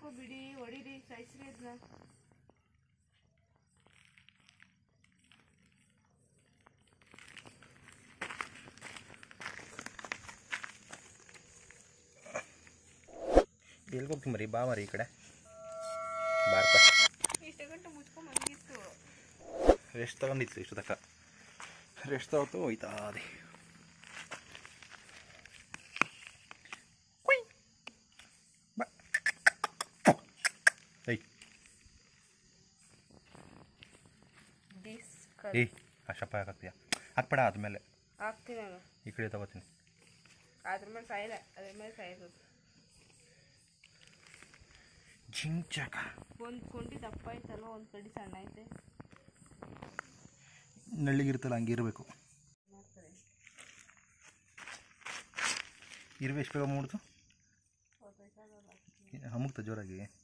ಸಾಕು ಬಿಡಿ ಹೊಡೀರಿ ಸಾಯಿಸ್ರಿ ಅದನ್ನ ಎಲ್ಲಿಗೆ ಹೋಗ್ತೀನಿ ಮರಿ ಬಾ ಮರಿ ಈ ಕಡೆ ಬಾರ್ಪ ಇಷ್ಟು ಗಂಟೆ ಮುಚ್ಕೊಂಡ್ ಮಲಗಿತ್ತು ರೆಸ್ಟ್ ತಗೊಂಡಿತ್ತು ಇಷ್ಟು ತಕ್ಕ ರೆಸ್ಟ್ ತಗೋತು ಹೋಯ್ತಾ ಅದೇ ಬಾ ಏಯ್ ದಿಸ್ ಏಯ್ ಅಷ್ಟಪ್ಪ ಹಾಕತ್ತೀಯ ಹಾಕ್ಬೇಡ ಆದಮೇಲೆ ಹಾಕ್ತೀನಿ ನಾನು ಈ ಕಡೆ ತಗೋತೀನಿ ಅದ್ರ ಮೇಲೆ ಸಾಯಿಲ್ಲ ಅದ್ರ ಮೇಲೆ ಸಾಯೋದು ಜಿಂಚಾಕ ಒಂದು ಕೊಂಡಿ ದಪ್ಪ ಐತಲ್ವ ಒಂದು ಕಡಿ ಸಣ್ಣ ಐತೆ ನಳ್ಳಿಗಿರ್ತಲ್ಲ ಹಂಗೆ ಇರಬೇಕು ಮಾಡ್ತಾರೆ ಇರುವೆ ಎಷ್ಟು ಬೇಗ ಮೂಡ್ತು ಹೋಗ್ಬೇಕಾಗಲ್ಲ ಅಮುಕ್ತ ಜೋರಾಗಿ